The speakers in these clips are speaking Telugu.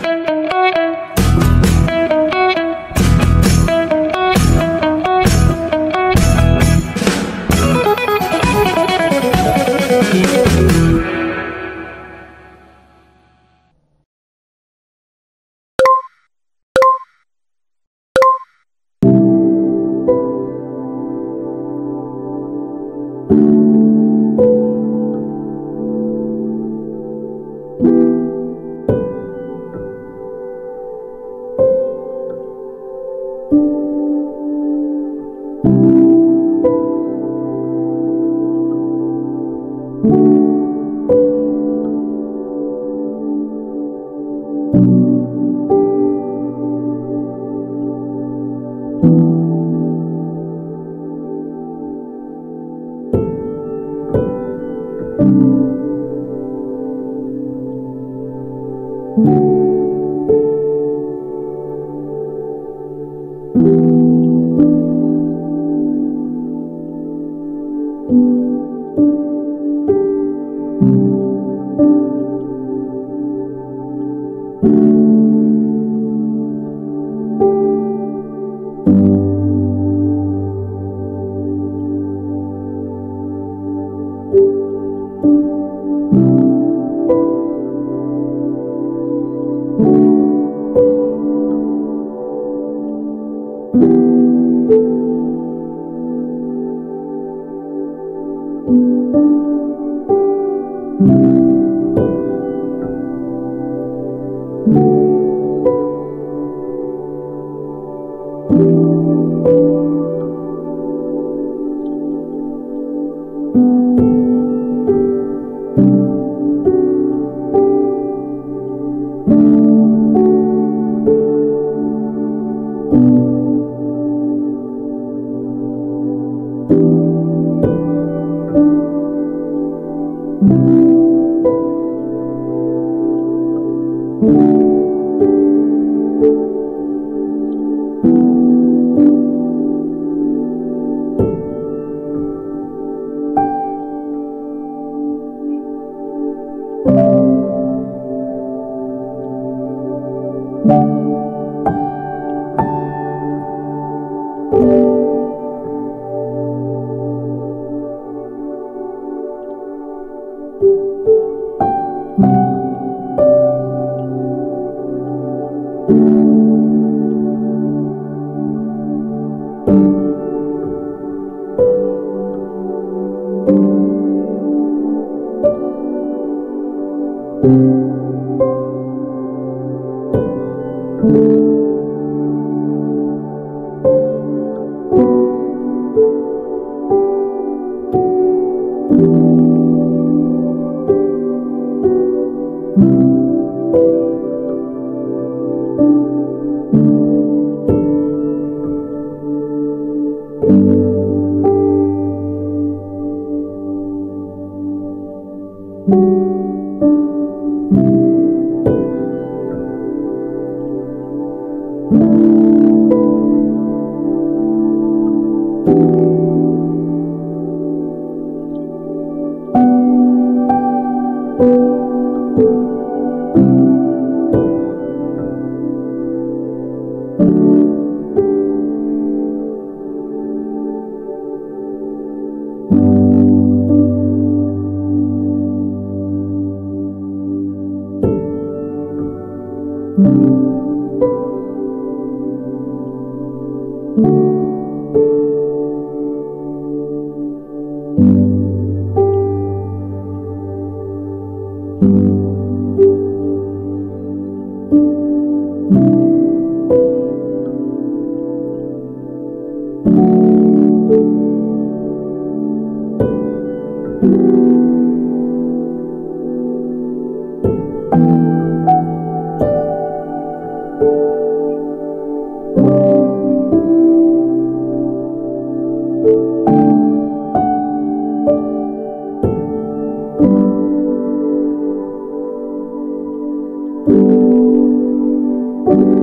thank you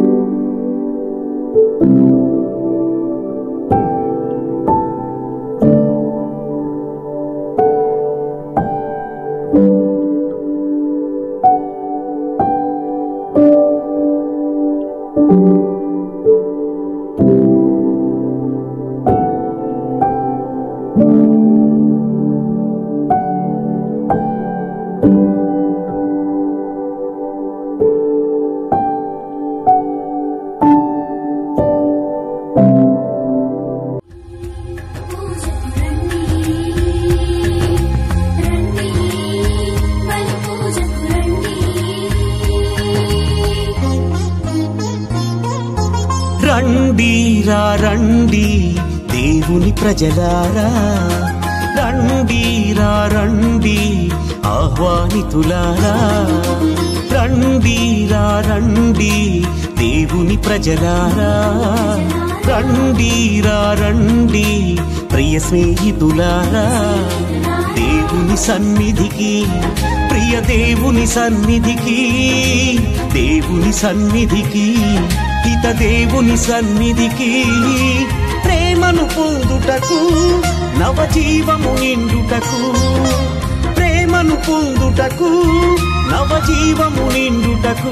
రండి రా రండి దేవుని ప్రజలారా రండి రా రండి ఆహ్వానితులారా రండి రా రండి దేవుని ప్రజలారా రండి రా రండి ప్రియ స్నేహితులారా దేవుని సన్నిధికి ప్రియ దేవుని సన్నిధికి దేవుని సన్నిధికి హిత దేవుని సన్నిధికి ప్రేమను పొందుటకు నవజీవము నిండుటకు ప్రేమను పొందుటకు నవజీవము నిండుటకు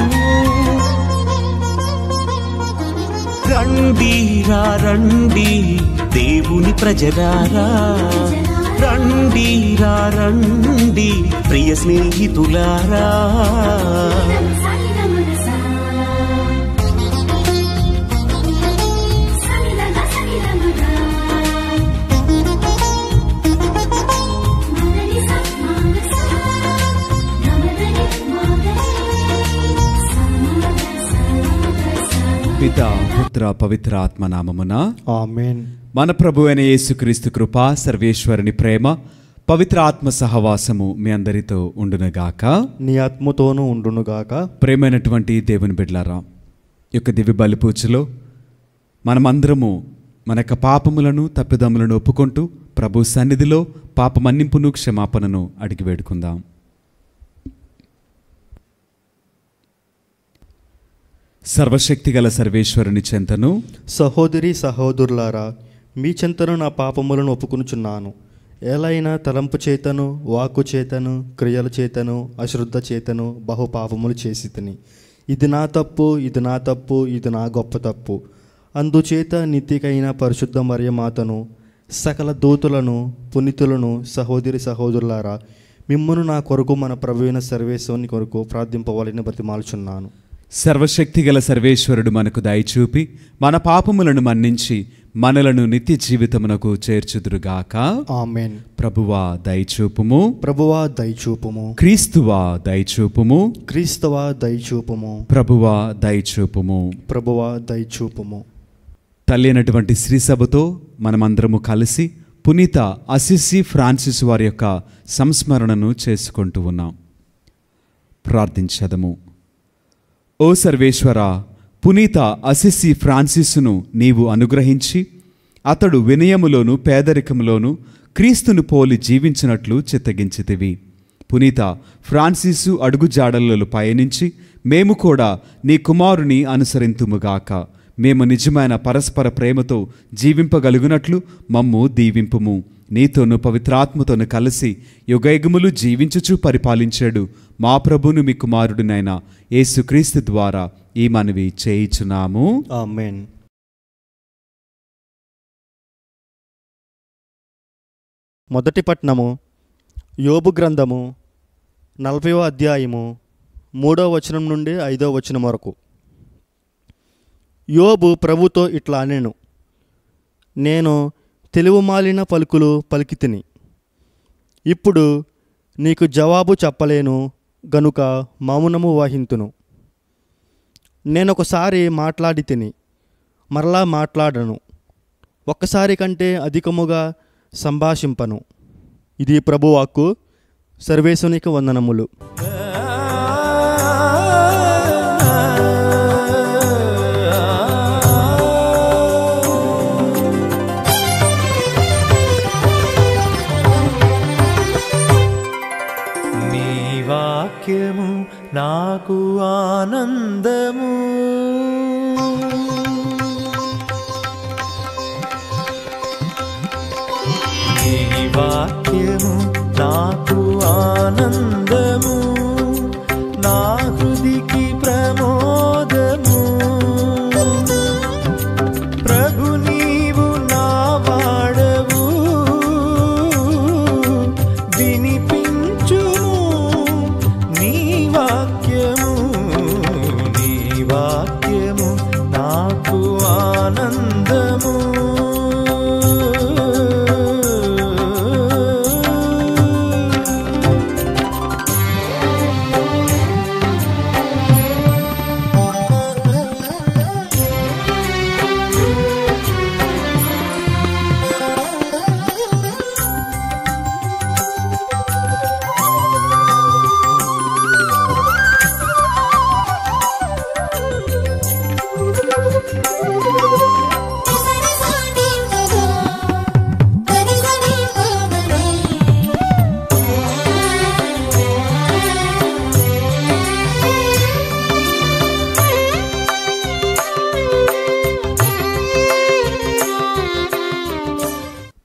రండి రా రండి దేవుని ప్రజలారా రండి రా రండి ప్రియ స్నేహితులారా పిత పుత్ర పవిత్ర ఆత్మ నామమున ఆమెన్ మన ప్రభు అయిన యేసుక్రీస్తు కృప సర్వేశ్వరుని ప్రేమ పవిత్ర ఆత్మ సహవాసము మీ అందరితో ఉండునుగాక నీ ఆత్మతోనూ ఉండునుగాక ప్రేమైనటువంటి దేవుని బిడ్లారా ఈ యొక్క దివ్య బలిపూజలో మనమందరము మన యొక్క పాపములను తప్పిదములను ఒప్పుకుంటూ ప్రభు సన్నిధిలో పాప మన్నింపును క్షమాపణను అడిగి వేడుకుందాం సర్వశక్తిగల సర్వేశ్వరుని చెంతను సహోదరి సహోదరులారా మీ చెంతను నా పాపములను ఒప్పుకునుచున్నాను ఎలైనా తలంపు చేతను వాక్కు చేతను క్రియల చేతను అశ్రద్ధ చేతను బహు పాపములు చేసి తిని ఇది నా తప్పు ఇది నా తప్పు ఇది నా గొప్ప తప్పు అందుచేత నిత్యకైన పరిశుద్ధ మరియమాతను సకల దూతులను పునితులను సహోదరి సహోదరులారా మిమ్మును నా కొరకు మన ప్రభువైన సర్వేశ్వరుని కొరకు ప్రార్థింపవాలని బ్రతిమాలుచున్నాను సర్వశక్తిగల సర్వేశ్వరుడు మనకు దయచూపి మన పాపములను మన్నించి మనలను నిత్య జీవితమునకు చేర్చుదురుగాక ఆమెన్ ప్రభువా దయచూపుము ప్రభువా దయచూపుము క్రీస్తువా దయచూపుము క్రీస్తవ దయచూపుము ప్రభువా దయచూపుము ప్రభువా దయచూపుము తల్లి అయినటువంటి శ్రీసభతో మనమందరము కలిసి పునీత అసిసి ఫ్రాన్సిస్ వారి యొక్క సంస్మరణను చేసుకుంటూ ఉన్నాం ప్రార్థించదము ఓ సర్వేశ్వర పునీత అసిసి ఫ్రాన్సిస్ను నీవు అనుగ్రహించి అతడు వినయములోను పేదరికములోను క్రీస్తును పోలి జీవించినట్లు చిత్తగించితివి పునీత ఫ్రాన్సిసు అడుగుజాడలలో పయనించి మేము కూడా నీ కుమారుని అనుసరింతుముగాక మేము నిజమైన పరస్పర ప్రేమతో జీవింపగలుగునట్లు మమ్ము దీవింపుము నీతోను పవిత్రాత్మతోను కలిసి యుగయుగములు జీవించుచు పరిపాలించాడు మా ప్రభును మీ కుమారుడినైన యేసుక్రీస్తు ద్వారా ఈ మనవి చేయిచున్నాము ఆమెన్ మొదటి పట్నము యోబు గ్రంథము నలభైవ అధ్యాయము మూడో వచనం నుండి ఐదో వచనం వరకు యోబు ప్రభుతో ఇట్లా అనెను నేను తెలివిమాలిన పలుకులు పలికి తిని ఇప్పుడు నీకు జవాబు చెప్పలేను గనుక మౌనము వహింతును నేనొకసారి మాట్లాడి తిని మరలా మాట్లాడను ఒక్కసారి కంటే అధికముగా సంభాషింపను ఇది ప్రభువాక్కు సర్వేశునికి వందనములు నీ వాక్యము నాకు ఆనందము నీ వాక్యము నాకు ఆనందము నా హృదికి ప్రమోదము ప్రభు నీవు నా వాడవు వినిపించుము నీ వాక్యము నీ వాక్యము నాకు ఆనందము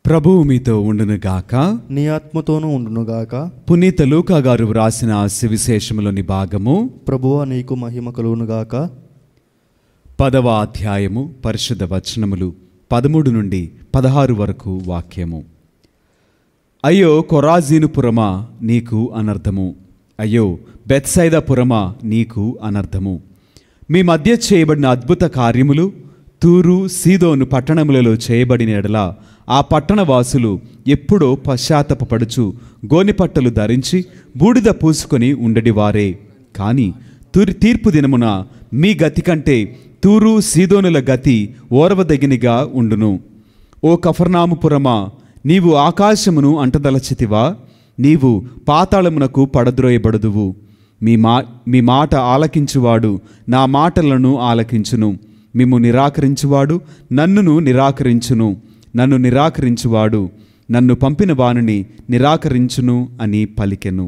ప్రభువు మీతో ఉండునుగాక నీ ఆత్మతోనూ ఉండునుగాక పునీత లూకా గారు వ్రాసిన సువిశేషములోని భాగము ప్రభువ నీకు మహిమ కలుగునుగాక పదవ అధ్యాయము పరిశుద్ధ వచనములు పదమూడు నుండి పదహారు వరకు వాక్యము అయ్యో కొరాజీనుపురమా నీకు అనర్థము అయ్యో బెత్సైదాపురమా నీకు అనర్థము మీ మధ్య చేయబడిన అద్భుత కార్యములు తూరు సీదోను పట్టణములలో చేయబడిన ఎడల ఆ పట్టణ వాసులు ఎప్పుడో పశ్చాత్తపడుచు గోనిపట్టలు ధరించి బూడిద పూసుకొని ఉండడివారే కాని తూరి తీర్పు దినమున మీ గతి కంటే తూరు సీదోనుల గతి ఓర్వదగినిగా ఉండును ఓ కఫర్నాముపురమా నీవు ఆకాశమును అంటదలచితివా నీవు పాతాళమునకు పడద్రోయబడుదువు మీ మా మీ మాట ఆలకించువాడు నా మాటలను ఆలకించును మిమ్ము నిరాకరించువాడు నన్నును నిరాకరించును నన్ను నిరాకరించువాడు నన్ను పంపిన వానిని నిరాకరించును అని పలికెను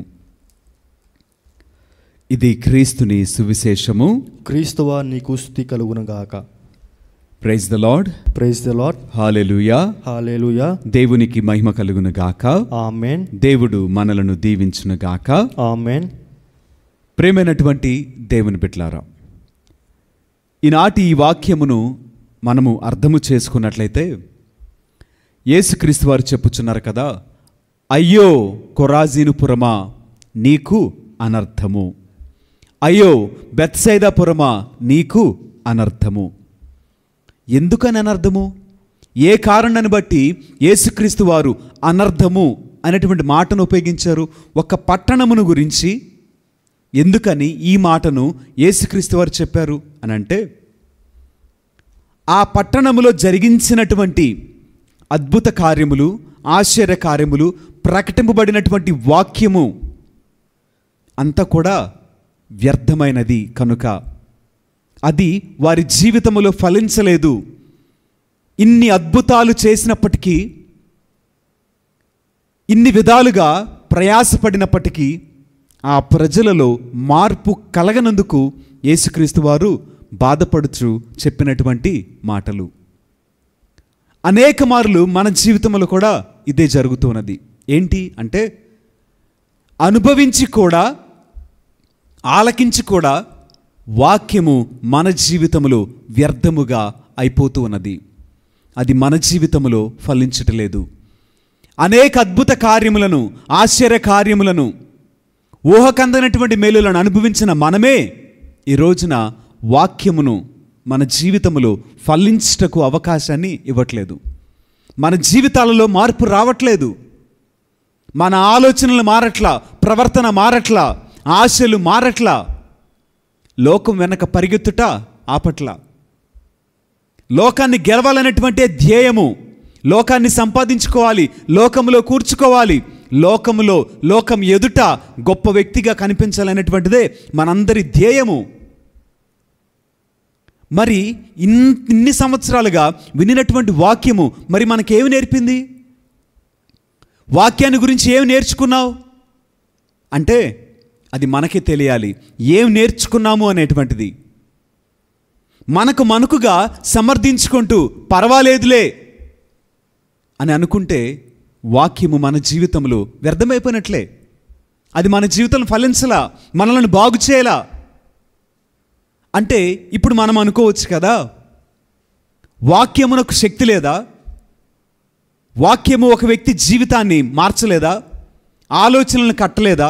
ఇది క్రీస్తుని సువిశేషము క్రీస్తువా నీకు స్థుతి కలుగునుగాక praise the Lord praise the Lord hallelujah hallelujah దేవునికి మహిమ కలుగును గాక ఆమెన్ దేవుడు మనలను దీవించును గాక ఆమెన్ ప్రేమైనటువంటి దేవుని బిడ్లారా ఈనాటి ఈ వాక్యమును మనము అర్థము చేసుకున్నట్లయితే యేసుక్రీస్తు వారు చెప్పుచున్నారు కదా అయ్యో కొరాజీనుపురమా నీకు అనర్థము అయ్యో బెత్సైదాపురమా నీకు అనర్థము ఎందుకని అనర్థము ఏ కారణాన్ని బట్టి యేసుక్రీస్తు వారు అనర్థము అనేటువంటి మాటను ఉపయోగించారు ఒక పట్టణమును గురించి ఎందుకని ఈ మాటను యేసుక్రీస్తు వారు చెప్పారు అని అంటే ఆ పట్టణములో జరిగించినటువంటి అద్భుత కార్యములు ఆశ్చర్య కార్యములు ప్రకటింపబడినటువంటి వాక్యము అంతా కూడా వ్యర్థమైనది కనుక అది వారి జీవితములో ఫలించలేదు ఇన్ని అద్భుతాలు చేసినప్పటికీ ఇన్ని విధాలుగా ప్రయాసపడినప్పటికీ ఆ ప్రజలలో మార్పు కలగనందుకు యేసుక్రీస్తు వారు బాధపడుచు చెప్పినటువంటి మాటలు అనేక మార్లు మన జీవితంలో కూడా ఇదే జరుగుతున్నది ఏంటి అంటే అనుభవించి కూడా ఆలకించి కూడా వాక్యము మన జీవితంలో వ్యర్థముగా అయిపోతూ ఉన్నది అది మన జీవితంలో ఫలించటలేదు అనేక అద్భుత కార్యములను ఆశ్చర్య కార్యములను ఊహకందనటువంటి మేలులను అనుభవించిన మనమే ఈ రోజున వాక్యమును మన జీవితములో ఫలించుటకు అవకాశాన్ని ఇవ్వట్లేదు మన జీవితాలలో మార్పు రావట్లేదు మన ఆలోచనలు మారట్లా ప్రవర్తన మారట్లా ఆశలు మారట్లా లోకం వెనక పరిగెత్తుట ఆపట్ల లోకాన్ని గెలవాలనేటువంటి ధ్యేయము లోకాన్ని సంపాదించుకోవాలి లోకములో కూర్చుకోవాలి లోకములో లోకం ఎదుట గొప్ప వ్యక్తిగా కనిపించాలనేటువంటిదే మనందరి ధ్యేయము మరి ఇన్ ఇన్ని సంవత్సరాలుగా వినినటువంటి వాక్యము మరి మనకేమి నేర్పింది వాక్యాన్ని గురించి ఏమి నేర్చుకున్నావు అంటే అది మనకే తెలియాలి ఏం నేర్చుకున్నాము అనేటువంటిది మనకు మనకుగా సమర్థించుకుంటూ పర్వాలేదులే అని అనుకుంటే వాక్యము మన జీవితంలో వ్యర్థమైపోయినట్లే అది మన జీవితం ఫలించలా మనల్ని బాగు చేయలా అంటే ఇప్పుడు మనం అనుకోవచ్చు కదా వాక్యమునకు శక్తి లేదా వాక్యము ఒక వ్యక్తి జీవితాన్ని మార్చలేదా ఆలోచనలను కట్టలేదా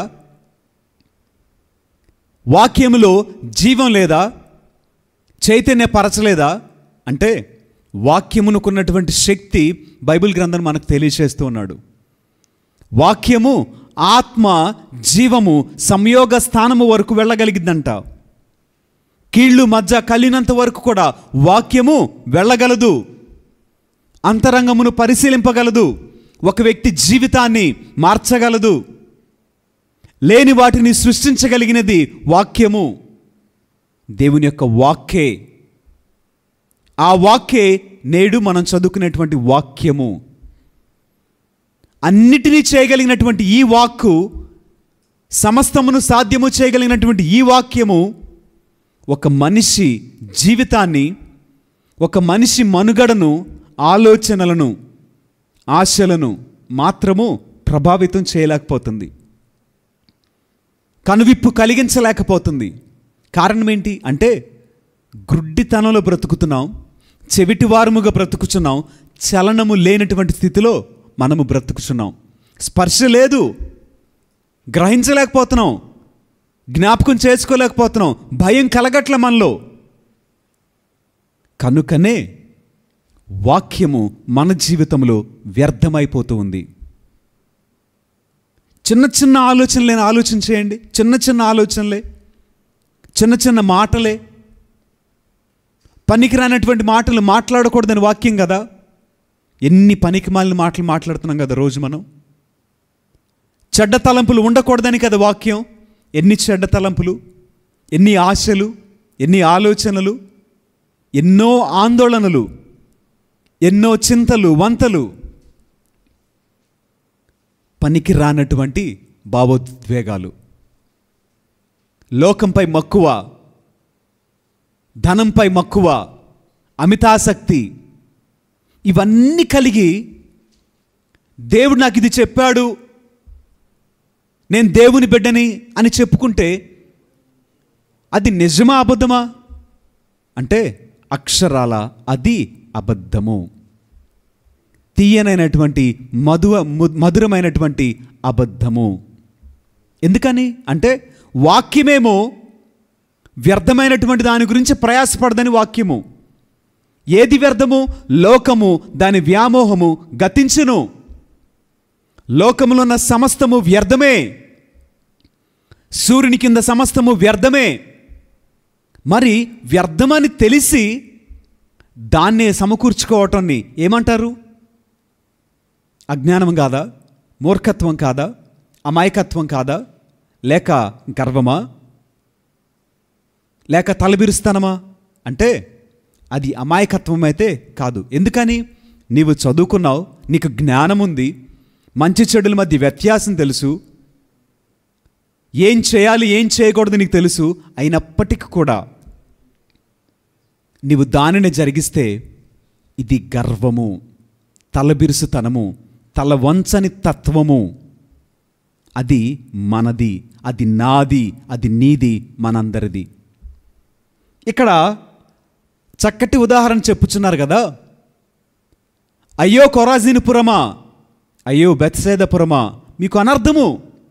వాక్యములో జీవం లేదా చైతన్యపరచలేదా అంటే వాక్యమునకున్నటువంటి శక్తి బైబిల్ గ్రంథం మనకు తెలియజేస్తూ ఉన్నాడు వాక్యము ఆత్మ జీవము సంయోగ స్థానము వరకు వెళ్ళగలిగిందంట కీళ్ళు మధ్య కలిగినంత వరకు కూడా వాక్యము వెళ్ళగలదు అంతరంగమును పరిశీలింపగలదు ఒక వ్యక్తి జీవితాన్ని మార్చగలదు లేని వాటిని సృష్టించగలిగినది వాక్యము దేవుని యొక్క వాక్యే ఆ వాక్యే నేడు మనం చదువుకునేటువంటి వాక్యము అన్నిటినీ చేయగలిగినటువంటి ఈ వాక్కు సమస్తమును సాధ్యము చేయగలిగినటువంటి ఈ వాక్యము ఒక మనిషి జీవితాన్ని ఒక మనిషి మనుగడను ఆలోచనలను ఆశలను మాత్రము ప్రభావితం చేయలేకపోతుంది కనువిప్పు కలిగించలేకపోతుంది కారణం ఏంటి అంటే గుడ్డితనంలో బ్రతుకుతున్నాం చెవిటివారముగా బ్రతుకుచున్నాం చలనము లేనటువంటి స్థితిలో మనము బ్రతుకుచున్నాం స్పర్శ లేదు గ్రహించలేకపోతున్నాం జ్ఞాపకం చేసుకోలేకపోతున్నాం భయం కలగట్ల మనలో కనుకనే వాక్యము మన జీవితంలో వ్యర్థమైపోతూ ఉంది చిన్న చిన్న ఆలోచనలేని ఆలోచన చేయండి చిన్న చిన్న ఆలోచనలే చిన్న చిన్న మాటలే పనికిరానటువంటి మాటలు మాట్లాడకూడదని వాక్యం కదా ఎన్ని పనికి మాలిన మాటలు మాట్లాడుతున్నాం కదా రోజు మనం చెడ్డ తలంపులు ఉండకూడదని కదా వాక్యం ఎన్ని చెడ్డ తలంపులు ఎన్ని ఆశలు ఎన్ని ఆలోచనలు ఎన్నో ఆందోళనలు ఎన్నో చింతలు వంతలు పనికి రానటువంటి భావోద్వేగాలు లోకంపై మక్కువ ధనంపై మక్కువ అమితాసక్తి ఇవన్నీ కలిగి దేవుడు నాకు ఇది చెప్పాడు నేను దేవుని బిడ్డని అని చెప్పుకుంటే అది నిజమా అబద్ధమా అంటే అక్షరాల అది అబద్ధము తీయనైనటువంటి మధువ ము- మధురమైనటువంటి అబద్ధము ఎందుకని అంటే వాక్యమేమో వ్యర్థమైనటువంటి దాని గురించి ప్రయాసపడదని వాక్యము ఏది వ్యర్థము లోకము దాని వ్యామోహము గతించును లోకములో ఉన్న సమస్తము వ్యర్థమే సూర్యుని కింద సమస్తము వ్యర్థమే మరి వ్యర్థమని తెలిసి దాన్నే సమకూర్చుకోవటాన్ని ఏమంటారు అజ్ఞానం కాదా మూర్ఖత్వం కాదా అమాయకత్వం కాదా లేక గర్వమా లేక తలబిరుస్తానమా అంటే అది అమాయకత్వం అయితే కాదు ఎందుకని నీవు చదువుకున్నావు నీకు జ్ఞానం ఉంది మంచి చెడుల మధ్య వ్యత్యాసం తెలుసు ఏం చేయాలి ఏం చేయకూడదు నీకు తెలుసు అయినప్పటికీ కూడా నీవు దానిని జరిగిస్తే ఇది గర్వము తలబిరుసుతనము తల వంచని తత్వము అది మనది అది నాది అది నీది మనందరిది ఇక్కడ చక్కటి ఉదాహరణ చెప్పుచున్నారు కదా అయ్యో కొరాజీనిపురమా అయ్యో బెత్సేదపురమా మీకు అనర్థము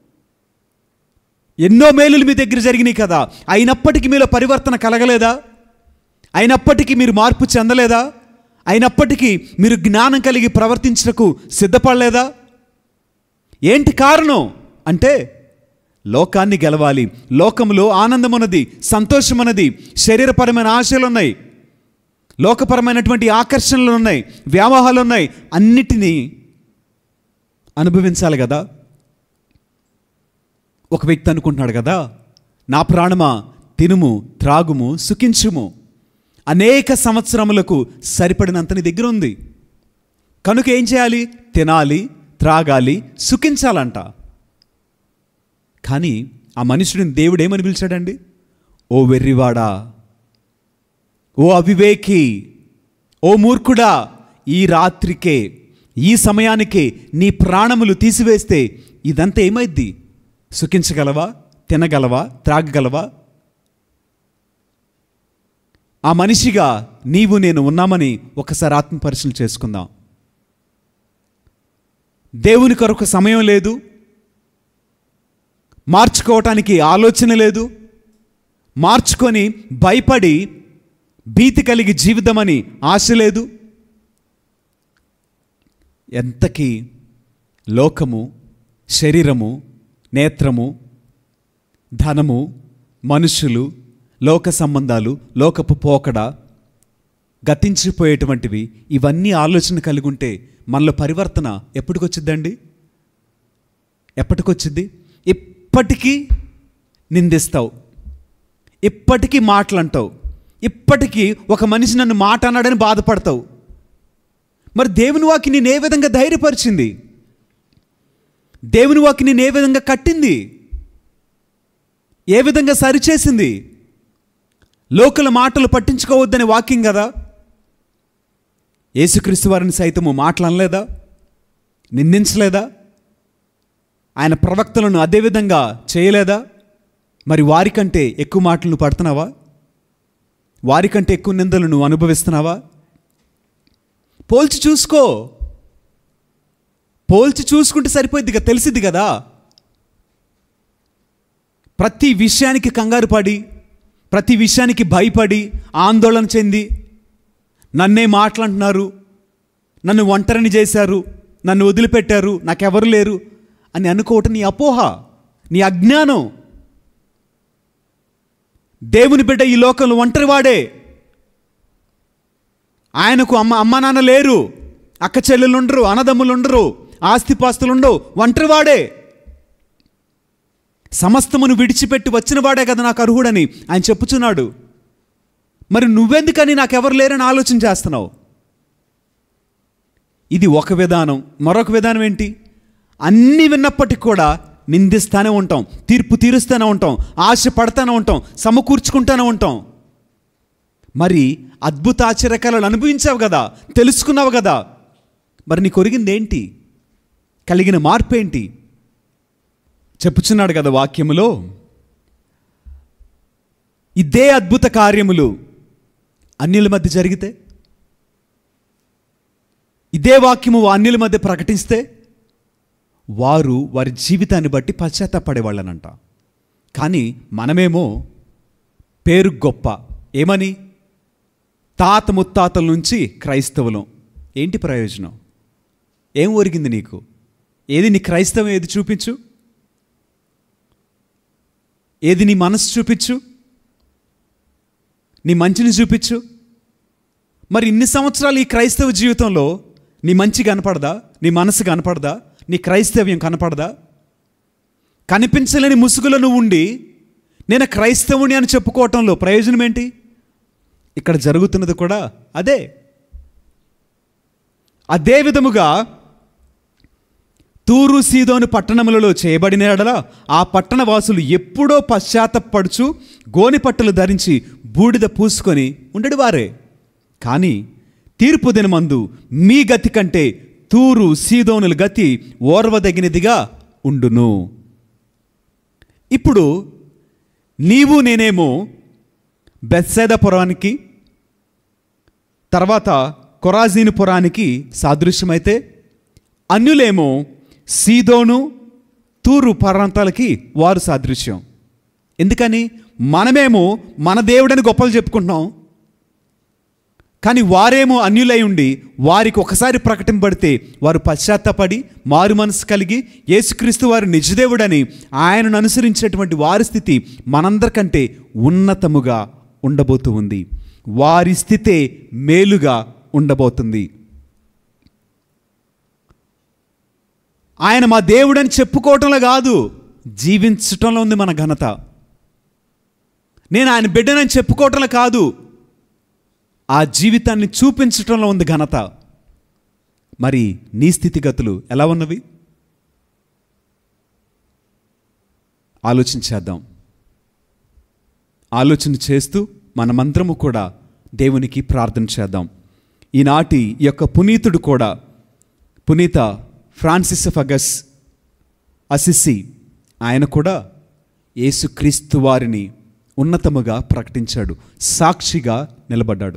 ఎన్నో మేలులు మీ దగ్గర జరిగినాయి కదా అయినప్పటికీ మీలో పరివర్తన కలగలేదా అయినప్పటికీ మీరు మార్పు చెందలేదా అయినప్పటికీ మీరు జ్ఞానం కలిగి ప్రవర్తించటకు సిద్ధపడలేదా ఏంటి కారణం అంటే లోకాన్ని గెలవాలి లోకంలో ఆనందమున్నది సంతోషమున్నది శరీరపరమైన ఆశలు ఉన్నాయి లోకపరమైనటువంటి ఆకర్షణలు ఉన్నాయి వ్యామోహాలు ఉన్నాయి అన్నిటినీ అనుభవించాలి కదా ఒక వ్యక్తి అనుకుంటున్నాడు కదా నా ప్రాణమా తినుము త్రాగుము సుఖించుము అనేక సంవత్సరములకు సరిపడినంత నీ దగ్గర ఉంది కనుక ఏం చేయాలి తినాలి త్రాగాలి సుఖించాలంట కానీ ఆ మనుషుడిని దేవుడు ఏమని పిలిచాడండి ఓ వెర్రివాడా ఓ అవివేకి ఓ మూర్ఖుడా ఈ రాత్రికే ఈ సమయానికే నీ ప్రాణములు తీసివేస్తే ఇదంతా ఏమైద్ది సుఖించగలవా తినగలవా త్రాగగలవా ఆ మనిషిగా నీవు నేను ఉన్నామని ఒకసారి ఆత్మపరిశీలన చేసుకుందాం దేవుని కొరకు సమయం లేదు మార్చుకోవటానికి ఆలోచన లేదు మార్చుకొని భయపడి భీతి కలిగి జీవితమని ఆశ లేదు ఎంతకీ లోకము శరీరము నేత్రము ధనము మనుషులు లోక సంబంధాలు లోకపు పోకడ గతించిపోయేటువంటివి ఇవన్నీ ఆలోచన కలిగి ఉంటే మనలో పరివర్తన ఎప్పటికొచ్చిద్దండి ఎప్పటికొచ్చిద్ది ఇప్పటికీ నిందిస్తావు ఇప్పటికీ మాటలంటావు ఇప్పటికీ ఒక మనిషి నన్ను మాట అన్నాడని బాధపడతావు మరి దేవుని వాకి నేను ఏ విధంగా ధైర్యపరిచింది దేవుని వాకి నేను ఏ విధంగా కట్టింది ఏ విధంగా సరిచేసింది లోకల మాటలు పట్టించుకోవద్దని వాక్యం కదా యేసుక్రీస్తు వారిని సైతము మాటలు అనలేదా నిందించలేదా ఆయన ప్రవక్తలను అదేవిధంగా చేయలేదా మరి వారికంటే ఎక్కువ మాటలు నువ్వు పడుతున్నావా వారికంటే ఎక్కువ నిందలు నువ్వు అనుభవిస్తున్నావా పోల్చి చూసుకో పోల్చి చూసుకుంటే సరిపోద్ది కదా తెలిసిద్ది కదా ప్రతి విషయానికి కంగారు పడి ప్రతి విషయానికి భయపడి ఆందోళన చెంది నన్నే మాట్లాడుతున్నారు నన్ను ఒంటరిని చేశారు నన్ను వదిలిపెట్టారు నాకెవరు లేరు అని అనుకోవటం నీ అపోహ నీ అజ్ఞానం దేవుని బిడ్డ ఈ లోకంలో ఒంటరివాడే ఆయనకు అమ్మ అమ్మ నాన్న లేరు అక్క చెల్లెలు ఉండరు అన్నదమ్ములు ఉండరు ఆస్తిపాస్తులు ఉండవు ఒంటరివాడే సమస్తమును విడిచిపెట్టి వచ్చినవాడే కదా నాకు అర్హుడని ఆయన చెప్పుచున్నాడు మరి నువ్వెందుకని నాకెవరు లేరని ఆలోచన చేస్తున్నావు ఇది ఒక విధానం మరొక విధానం ఏంటి అన్నీ విన్నప్పటికీ కూడా నిందిస్తానే ఉంటాం తీర్పు తీరుస్తూనే ఉంటాం ఆశ పడతానే ఉంటాం సమకూర్చుకుంటూనే ఉంటాం మరి అద్భుత ఆశ్చర్యకాలను అనుభవించావు కదా తెలుసుకున్నావు కదా మరి నీకు ఒరిగింది ఏంటి కలిగిన మార్పు ఏంటి చెప్పుచున్నాడు కదా వాక్యములో ఇదే అద్భుత కార్యములు అన్యుల మధ్య జరిగితే ఇదే వాక్యము అన్యుల మధ్య ప్రకటిస్తే వారు వారి జీవితాన్ని బట్టి పశ్చాత్తాపడేవాళ్ళనంట కానీ మనమేమో పేరు గొప్ప ఏమని తాత ముత్తాతల నుంచి క్రైస్తవులం ఏంటి ప్రయోజనం ఏం ఒరిగింది నీకు ఏది నీ క్రైస్తవం ఏది చూపించు ఏది నీ మనసు చూపించు నీ మంచిని చూపించు మరి ఇన్ని సంవత్సరాలు ఈ క్రైస్తవ జీవితంలో నీ మంచి కనపడదా నీ మనసు కనపడదా నీ క్రైస్తవ్యం కనపడదా కనిపించలేని ముసుగులో నువ్వు ఉండి నేను క్రైస్తవుని అని చెప్పుకోవటంలో ప్రయోజనం ఏంటి ఇక్కడ జరుగుతున్నది కూడా అదే అదే విధముగా తూరు సీదోను పట్టణములలో చేయబడిన ఎడల ఆ పట్టణ వాసులు ఎప్పుడో పశ్చాత్తపడుచు గోని పట్టులు ధరించి బూడిద పూసుకొని ఉండడు వారే కానీ తీర్పు దినమందు మీ గతి కంటే తూరు సీదోనుల గతి ఓర్వదగినదిగా ఉండును ఇప్పుడు నీవు నేనేమో బెత్సేద పురానికి తర్వాత కొరాజీను పురానికి సాదృశ్యమైతే అన్యులేమో సీదోను తూరు ప్రాంతాలకి వారు సాదృశ్యం ఎందుకని మనమేమో మన దేవుడని గొప్పలు చెప్పుకుంటున్నాం కానీ వారేమో అన్యులై ఉండి వారికి ఒకసారి ప్రకటింపబడితే వారు పశ్చాత్తపడి మారు మనసు కలిగి యేసుక్రీస్తు వారు నిజదేవుడని ఆయనను అనుసరించేటువంటి వారి స్థితి మనందరికంటే ఉన్నతముగా ఉండబోతూ ఉంది వారి స్థితే మేలుగా ఉండబోతుంది ఆయన మా దేవుడని చెప్పుకోవటంలో కాదు జీవించటంలో ఉంది మన ఘనత నేను ఆయన బిడ్డనని చెప్పుకోవటంలో కాదు ఆ జీవితాన్ని చూపించటంలో ఉంది ఘనత మరి నీ స్థితిగతులు ఎలా ఉన్నవి ఆలోచించేద్దాం ఆలోచన చేస్తూ మనమందరము కూడా దేవునికి ప్రార్థన చేద్దాం ఈనాటి ఈ యొక్క పునీతుడు కూడా పునీత ఫ్రాన్సిస్ ఫగస్ అసిస్సి ఆయన కూడా యేసుక్రీస్తు వారిని ఉన్నతముగా ప్రకటించాడు సాక్షిగా నిలబడ్డాడు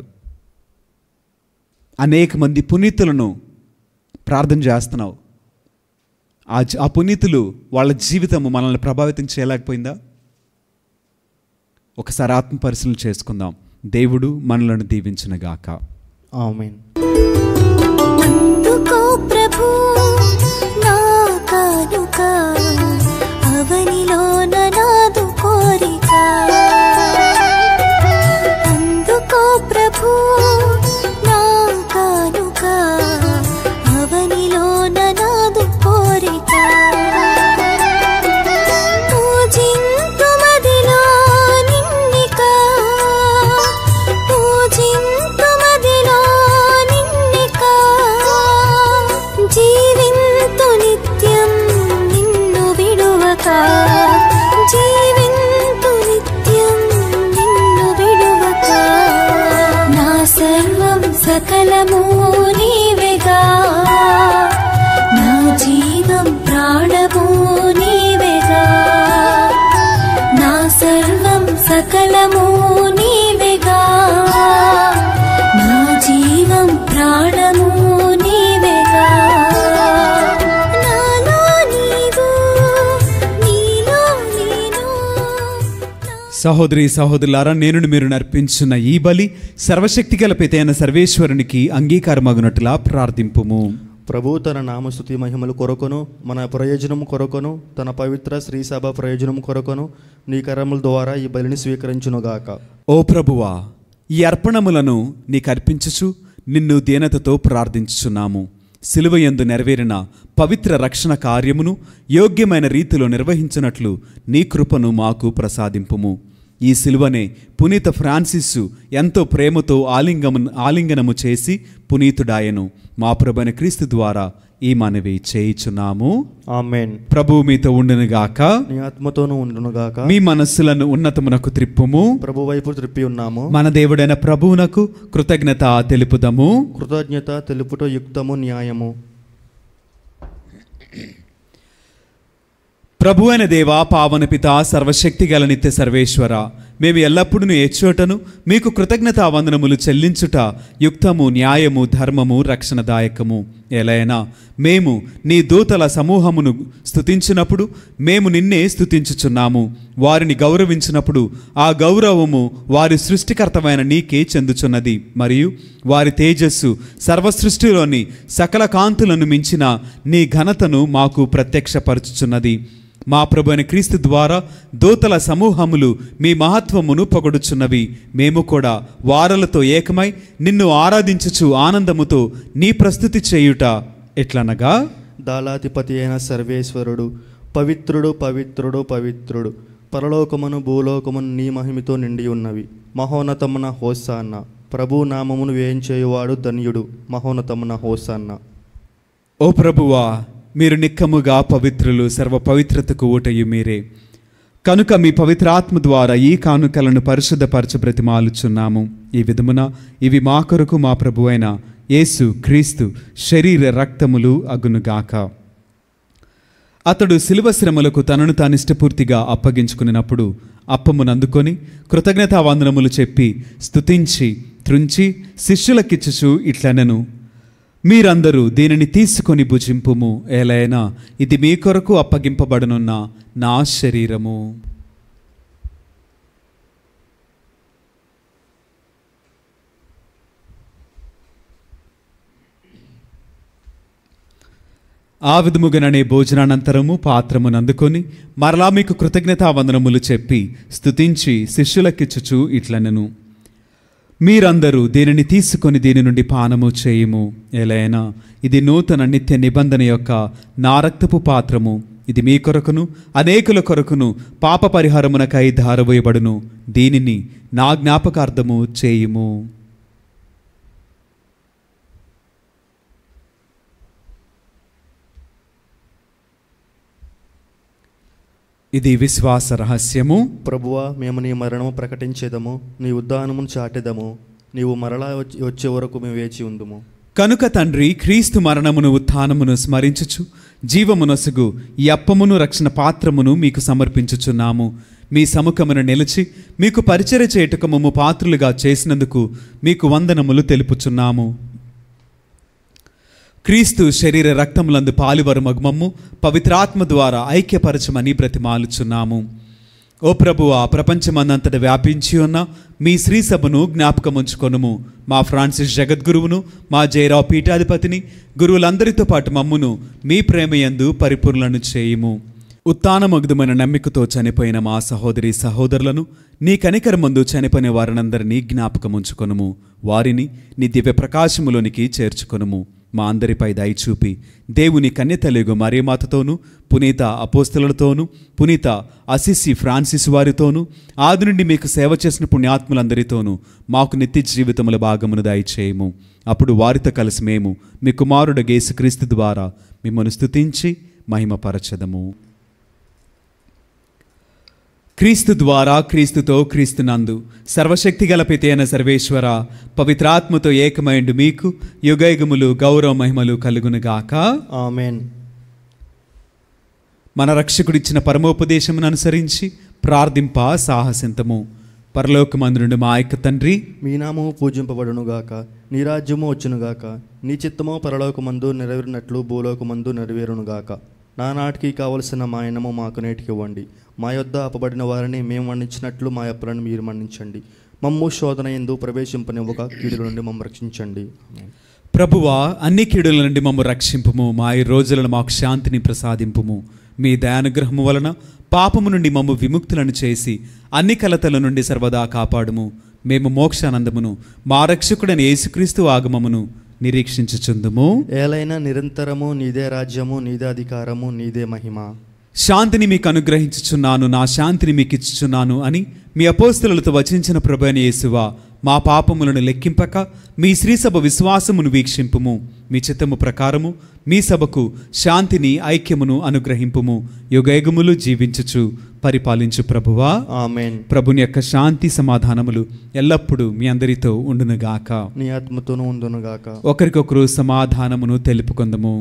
అనేక మంది పునీతులను ప్రార్థన చేస్తున్నావు ఆ జ- ఆ పునీతులు వాళ్ళ జీవితము మనల్ని ప్రభావితం చేయలేకపోయిందా ఒకసారి ఆత్మ పరిశీలన చేసుకుందాం దేవుడు మనలను దీవించునుగాక ఆమెన్ అందుకో ప్రభు నా కానుక అవనిలోన నాదు కోరిక అందుకో ప్రభు నా కానుక అవనిలోన నాదు కోరిక పూజింతుమదిలో నిన్నిక పూజింతుమదిలో నిన్నిక జీవింతు నిత్యం నిన్ను విడువక జీవింతు నిత్యం నిన్ను విడువక నా సర్వం సకలము నీవెగా నా సహోదరి సహోదరులారా నేను మీరు నర్పించున్న ఈ బలి సర్వశక్తి కల్పితైన సర్వేశ్వరునికి అంగీకారమగునట్లా ప్రార్థింపుము ప్రభు తన నామస్తుతి మహిమలు కొరకును మన ప్రయోజనం కొరకును తన పవిత్ర శ్రీసభ ప్రయోజనం కొరకును నీ కరముల ద్వారా ఈ బలిని స్వీకరించునుగాక ఓ ప్రభువా ఈ అర్పణములను నీకు అర్పించుచు నిన్ను దీనతతో ప్రార్థించుచున్నాము సిలువ యందు నెరవేరిన పవిత్ర రక్షణ కార్యమును యోగ్యమైన రీతిలో నిర్వహించినట్లు నీ కృపను మాకు ప్రసాదింపుము ఈ సిలువనే పునీత ఫ్రాన్సిస్సు ఎంతో ప్రేమతో ఆలింగము ఆలింగనము చేసి పునీతుడాయను మా ప్రభుని క్రీస్తు ద్వారా ఈ మనవి చేయుచున్నాము ఆమెన్ ప్రభువు మీతో ఉండునుగాక నీ ఆత్మతోనూ ఉండునుగాక మీ మనస్సులను ఉన్నతమునకు త్రిప్పుము ప్రభు వైపు త్రిప్పి ఉన్నాము మన దేవుడైన ప్రభువునకు కృతజ్ఞత తెలుపుదము కృతజ్ఞత తెలుపుట యుక్తము న్యాయము ప్రభు అయిన దేవా పావన పిత సర్వశక్తి గల నిత్య సర్వేశ్వర మేము ఎల్లప్పుడూ ఏచోటను మీకు కృతజ్ఞత వందనములు చెల్లించుట యుక్తము న్యాయము ధర్మము రక్షణదాయకము ఎలైనా మేము నీ దూతల సమూహమును స్తుతించినప్పుడు మేము నిన్నే స్తుతించుచున్నాము వారిని గౌరవించినప్పుడు ఆ గౌరవము వారి సృష్టికర్తమైన నీకే చెందుచున్నది మరియు వారి తేజస్సు సర్వసృష్టిలోని సకల కాంతులను మించిన నీ ఘనతను మాకు ప్రత్యక్షపరచుచున్నది మా ప్రభు అయిన క్రీస్తు ద్వారా దూతల సమూహములు మీ మహత్వమును పొగడుచున్నవి మేము కూడా వారలతో ఏకమై నిన్ను ఆరాధించుచు ఆనందముతో నీ ప్రస్తుతి చేయుట ఎట్లనగా దాళాధిపతి అయిన సర్వేశ్వరుడు పవిత్రుడు పవిత్రుడు పవిత్రుడు పరలోకమును భూలోకమును నీ మహిమతో నిండి ఉన్నవి మహోన్నతమున హోసాన్న ప్రభు నామమును వేయించేయువాడు ధన్యుడు మహోన్నతమున హోసాన్న ఓ ప్రభువా మీరు నిక్కముగా పవిత్రులు సర్వ పవిత్రతకు ఊటయు మీరే కనుక మీ పవిత్రాత్మ ద్వారా ఈ కానుకలను పరిశుద్ధపరచు బ్రతిమాలుచున్నాము ఈ విధమున ఇవి మా కొరకు మా ప్రభు అయిన యేసు క్రీస్తు శరీర రక్తములు అగునుగాక అతడు శిలువ శ్రమలకు తనను తాను ఇష్టపూర్తిగా అప్పగించుకున్నప్పుడు అప్పమును అందుకొని కృతజ్ఞతావందనములు చెప్పి స్తుతించి త్రుంచి శిష్యులకిచ్చుచు ఇట్లనెను మీరందరూ దీనిని తీసుకొని భుజింపుము ఏలైనా ఇది మీ కొరకు అప్పగింపబడనున్న నా శరీరము ఆ విధముగానే భోజనానంతరము పాత్రమును అందుకొని మరలా మీకు కృతజ్ఞతావందనములు చెప్పి స్తుతించి శిష్యులకిచ్చుచు ఇట్లనెను మీరందరూ దీనిని తీసుకొని దీని నుండి పానము చేయుము ఎలైనా ఇది నూతన నిత్య నిబంధన యొక్క నా రక్తపు పాత్రము ఇది మీ కొరకును అనేకుల కొరకును పాప పరిహారమునకై ధారవేయబడును దీనిని నా జ్ఞాపకార్థము చేయుము ఇది విశ్వాస రహస్యము ప్రభువా మేము నీ మరణము ప్రకటించేదము నీ ఉద్దానమును చాటెదము నీవు మరలా వచ్చి- వచ్చే వరకు మేము వేచి ఉందుము కనుక తండ్రి క్రీస్తు మరణమును ఉత్థానమును స్మరించుచు జీవమునొసగు ఈ అప్పమును రక్షణ పాత్రమును మీకు సమర్పించుచున్నాము మీ సముఖమును నిలిచి మీకు పరిచర్య చేయుటకు మమ్ము పాత్రులుగా చేసినందుకు మీకు వందనములు తెలుపుచున్నాము క్రీస్తు శరీర రక్తములందు పాలువరు మగుమమ్ము పవిత్రాత్మ ద్వారా ఐక్యపరచమని బ్రతిమాలుచున్నాము ఓ ప్రభువా ప్రపంచమందంతట వ్యాపించి ఉన్న మీ శ్రీ సభను జ్ఞాపకముంచుకొనుము మా ఫ్రాన్సిస్ జగద్గురువును మా జయరావు పీఠాధిపతిని గురువులందరితో పాటు మమ్మును మీ ప్రేమయందు పరిపూర్ణను చేయుము ఉత్తానమగుదమైన నమ్మికతో చనిపోయిన మా సహోదరి సహోదరులను నీ కనికరమందు చనిపోయిన వారినందరినీ జ్ఞాపకముంచుకొనుము వారిని నీ దివ్య ప్రకాశములోనికి చేర్చుకొనుము మా అందరిపై దయచూపి దేవుని కన్యతలుగు మరియమాతతోనూ పునీత అపోస్తలతోనూ పునీత అసిసి ఫ్రాన్సిస్ వారితోనూ ఆది నుండి మీకు సేవ చేసిన పుణ్యాత్ములందరితోనూ మాకు నిత్య జీవితముల భాగమును దయచేయము అప్పుడు వారితో కలిసి మేము మీ కుమారుడు యేసుక్రీస్తు ద్వారా మిమ్మల్ని స్తుతించి మహిమపరచదము క్రీస్తు ద్వారా క్రీస్తుతో క్రీస్తునందు సర్వశక్తి గల పితైన సర్వేశ్వర పవిత్రాత్మతో ఏకమైండు మీకు యుగయుగములు గౌరవ మహిమలు కలుగునుగాక ఆమెన్ మన రక్షకుడిచ్చిన పరమోపదేశమును అనుసరించి ప్రార్థింప సాహసింతము పరలోకమందునుడు మా యొక్క తండ్రి మీ నామము పూజింపబడునుగాక నీ రాజ్యము వచ్చునుగాక నీ చిత్తము పరలోకమందు నెరవేరినట్లు భూలోకమందు నెరవేరునుగాక నానాటికి కావలసిన మాయనము మాకు నేటికి ఇవ్వండి మా యొద్ద అపబడిన వారిని మేము మన్నించినట్లు మా అప్పులను మీరు మన్నించండి మమ్ము శోధన ఎందు ప్రవేశింపనివ్వక కీడుల నుండి మమ్మ రక్షించండి ప్రభువా అన్ని కీడుల నుండి మమ్మ రక్షింపుము మా ఈ రోజులను మాకు శాంతిని ప్రసాదింపుము మీ దయానుగ్రహము వలన పాపము నుండి మమ్ము విముక్తులను చేసి అన్ని కలతల నుండి సర్వదా కాపాడుము మేము మోక్షానందమును మా రక్షకుడైన యేసుక్రీస్తు ఆగమమును నిరీక్షించుచుందుము ఏలైనా నిరంతరము నీదే రాజ్యము నీదే అధికారము నీదే మహిమ శాంతిని మీకు అనుగ్రహించుచున్నాను నా శాంతిని మీకు ఇచ్చుచున్నాను అని మీ అపోస్తులతో వచించిన ప్రభు అయిన యేసువా మా పాపములను లెక్కింపక మీ శ్రీసభ విశ్వాసమును వీక్షింపుము మీ చిత్తము ప్రకారము మీ సభకు శాంతిని ఐక్యమును అనుగ్రహింపుము యుగయుగములు జీవించుచు పరిపాలించు ప్రభువా ఆమెన్ ప్రభుని యొక్క శాంతి సమాధానములు ఎల్లప్పుడూ మీ అందరితో ఉండునుగాక నీ ఆత్మతోనూ ఉందునుగాక ఒకరికొకరు సమాధానమును తెలుపుకుందము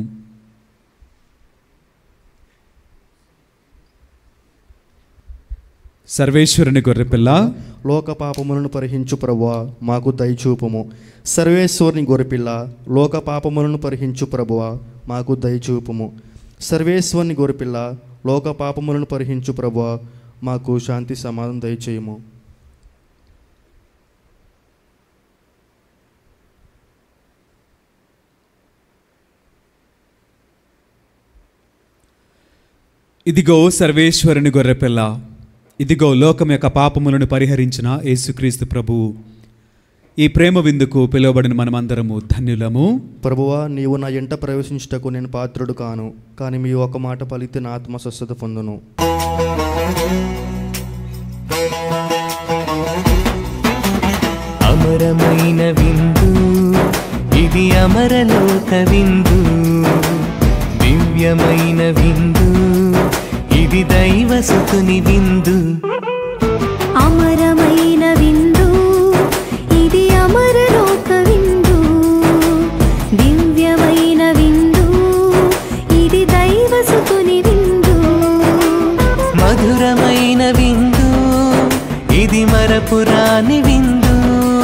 సర్వేశ్వరుని గొర్రెపిల్ల లోక పాపములను పరిహించు ప్రభువా మాకు దయచూపుము సర్వేశ్వరుని గొరిపిల్ల లోక పాపములను పరిహించు ప్రభువా మాకు దయచూపుము సర్వేశ్వరుని గొరిపిల్ల లోక పాపములను పరిహించు ప్రభువా మాకు శాంతి సమాధానం దయచేయము ఇదిగో సర్వేశ్వరుని గొర్రెపిల్ల ఇదిగో లోకం యొక్క పాపములను పరిహరించిన యేసుక్రీస్తు ప్రభువు ఈ ప్రేమ విందుకు పిలువబడిన మనమందరము ధన్యులము ప్రభువా నీవు నా ఎంట ప్రవేశించుటకు నేను పాత్రుడు కాను కానీ మీ ఒక మాట పలికితే నా ఆత్మ స్వస్థత పొందును అమరమైన విందు ఇది అమరలోక విందు దివ్యమైన విందు ఇది దైవసుతుని విందు అమరమైన విందు ఇది అమరలోక విందు దివ్యమైన విందు ఇది దైవసుకుని విందు మధురమైన విందు ఇది మరపురాని విందు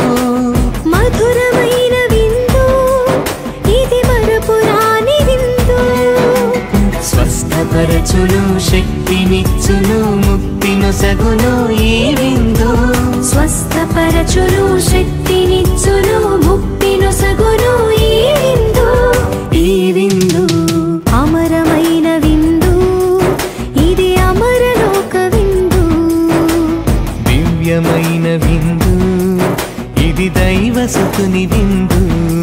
మధురమైన విందు ఇది మరపురాని విందు స్వస్థపరచును శక్తినిచ్చును ముక్తిను సగును ఈ విందు స్వస్థపరచును శక్తినిచ్చును ముక్తిను సగును ఈ విందు ఈ విందు అమరమైన విందు ఇది అమరలోక విందు దివ్యమైన విందు ఇది దైవసుతుని విందు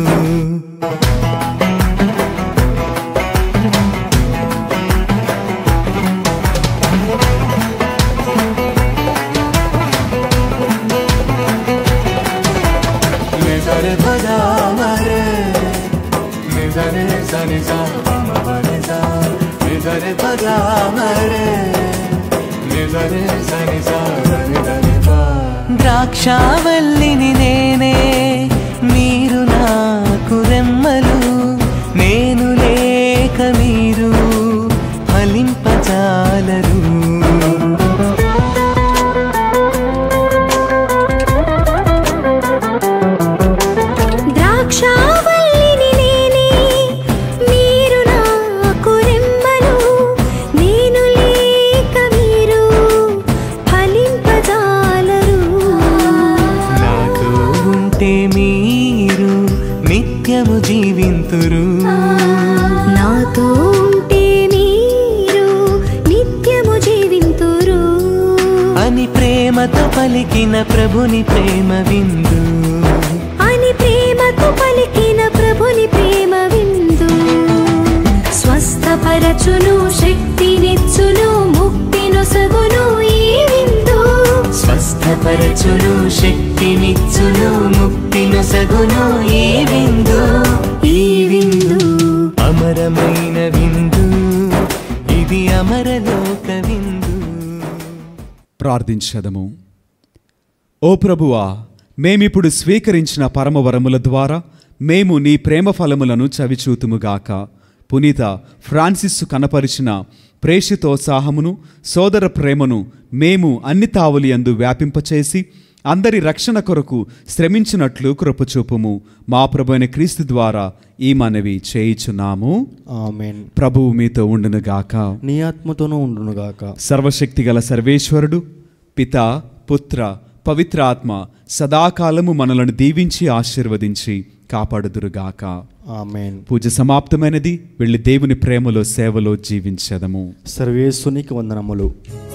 ద్రాక్షావల్లిని నేనే మీరు నాకు రెమ్మలు నేను లేక మీరు ఫలింపజాలరు ద్రాక్షావల్లిని నేనే మీరు నాకు రెమ్మలు నేను లేక మీరు ఫలింపజాలరు నాతో ఉంటే మీరు నిత్యము జీవింతురు నాతో ఉంటే మీరు నిత్యము జీవింతురు అని ప్రేమతో పలికిన ప్రభుని ప్రేమ విందు అని ప్రేమతో పలికిన ప్రభుని ప్రేమ విందు స్వస్థపరచును శక్తినిచ్చును ముక్తిను సగును ఈ విందు స్వస్థపరచును శక్తినిచ్చును ముక్తిను సగును ఈ విందు ఈ విందు అమరమైన విందు ఇది అమరలోక విందు ప్రార్థించదము ఓ ప్రభువా మేమిప్పుడు స్వీకరించిన పరమవరముల ద్వారా మేము నీ ప్రేమ ఫలములను చవిచూతుముగాక పునీత ఫ్రాన్సిస్ కనపరిచిన ప్రేషితోత్సాహమును సోదర ప్రేమను మేము అన్ని తావులి అందు వ్యాపింపచేసి అందరి రక్షణ కొరకు శ్రమించినట్లు కృపచూపుము మా ప్రభు అయిన క్రీస్తు ద్వారా ఈ మనవి చేయుచున్నాము ఆమెన్ ప్రభువు మీతో ఉండునుగాక నీ ఆత్మతోనూ ఉండునుగాక సర్వశక్తిగల సర్వేశ్వరుడు పిత పుత్ర పవిత్ర ఆత్మ సదాకాలము మనలను దీవించి ఆశీర్వదించి కాపాడుదురుగాక ఆమెన్ పూజ సమాప్తమైనది వెళ్ళి దేవుని ప్రేమలో సేవలో జీవించదము సర్వేశ్వనికి వందనములు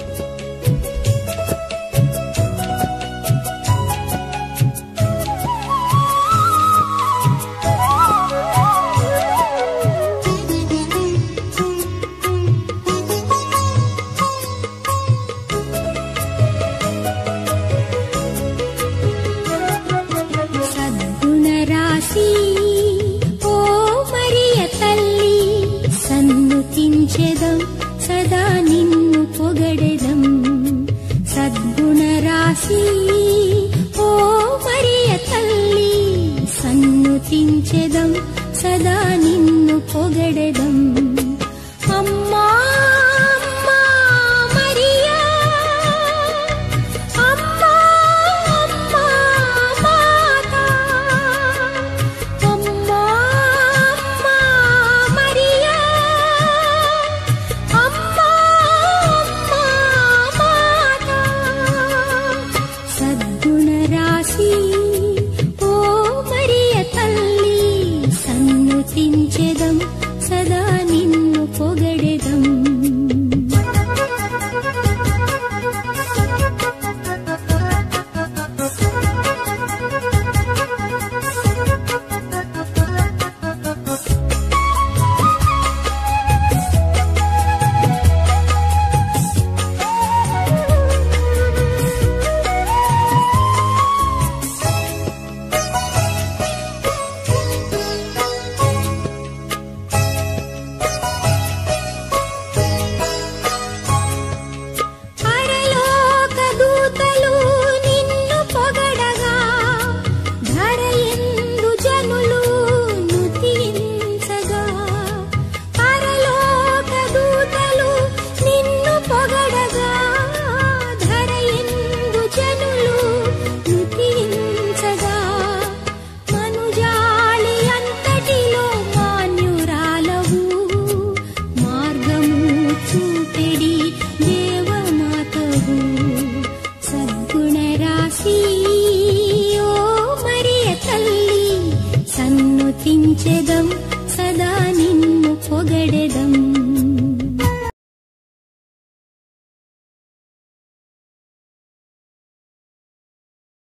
సద్గుణరాశి ఓ మరియ తల్లి సన్నుతించెదం సదా నిన్ను పొగడెదం సద్గుణరాశి ఓ మరియ తల్లి సన్నుతించెదం సదా నిన్ను పొగడెదం అమ్మా అమ్మా మరియా అమ్మా అమ్మా మాతా అమ్మా అమ్మా మరియా అమ్మా అమ్మా మాతా సద్గుణరాశి ఓ మరియ తల్లి సన్నుతించెదం సదా నిన్ను పొగడెదం పరలోక దూతలు నిన్ను పొగడగా ధరయందు జనులు నుతించగా పరలోక దూతలు నిన్ను పొగడగా ధరయందు జనులు నుతించగా మనుజాలి అంతటిలో మాన్యురాలవు మార్గము చూపెడి దేవమాతవు సద్గుణరాశి ఓ మరియ తల్లి సన్నుతించెదం సదా నిన్ను పొగడెదం